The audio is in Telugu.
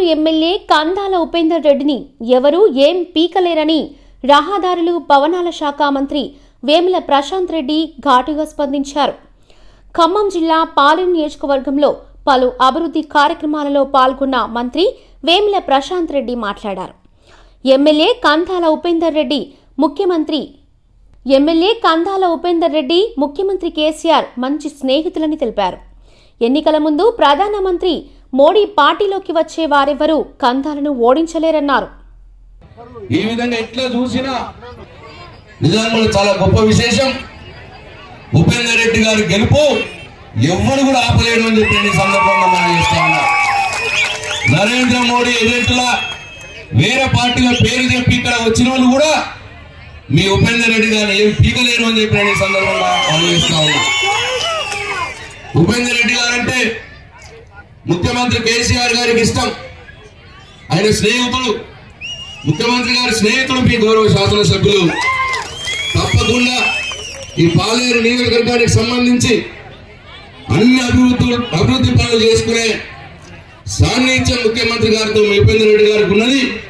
ఎమ్మెల్యే కందాల ఉపేందర్ రెడ్డిని ఎవరూ ఏం పీకలేరని రహదారులు భవనాల శాఖ మంత్రి వేముల ప్రశాంత్ రెడ్డి ఘాటుగా స్పందించారు ఖమ్మం జిల్లా పాలెం నియోజకవర్గంలో పలు అభివృద్ధి కార్యక్రమాలలో పాల్గొన్న మంత్రి వేముల ప్రశాంత్ రెడ్డి మాట్లాడారు ఎమ్మెల్యే కందాల ఉపేందర్ రెడ్డి ముఖ్యమంత్రి ఎమ్మెల్యే కందాల ఉపేందర్ రెడ్డి ముఖ్యమంత్రి కేసీఆర్ మంచి స్నేహితులని తెలిపారు ఎన్నికల ముందు ప్రధానమంత్రి మోడీ పార్టీలోకి వచ్చే వారెవరూ కందాలను ఓడించలేరన్నారు ఈ విధంగా ఎట్లా చూసినా నిజంగా చాలా గొప్ప విశేషం ఉపేందర్ రెడ్డి గారి గెలుపు ఎవ్వరు కూడా ఆపలేడు అని చెప్పి నేను ఈ సందర్భంగా మనం చేస్తా ఉన్నా నరేంద్ర మోడీ ఏజెంట్ల వేరే పార్టీల పేరు చెప్పి ఇక్కడ వచ్చిన వాళ్ళు కూడా మీ ఉపేందర్ రెడ్డి గారిని ఏం పీకలేరు అని చెప్పి నేను ఈ సందర్భంగా మనం చేస్తా ఉన్నా ఉపేందర్ రెడ్డి గారు అంటే ముఖ్యమంత్రి కేసీఆర్ గారికి ఇష్టం ఆయన స్నేహితుడు ముఖ్యమంత్రి గారి స్నేహితుడు మీ గౌరవ శాసనసభ్యులు తప్పకుండా ఈ పాలేరు నియోజకవర్గానికి సంబంధించి అన్ని అభివృద్ధి అభివృద్ధి పనులు చేసుకునే సాన్నిధ్యం ముఖ్యమంత్రి గారితో మీ ఉపేంద్ర రెడ్డి గారికి ఉన్నది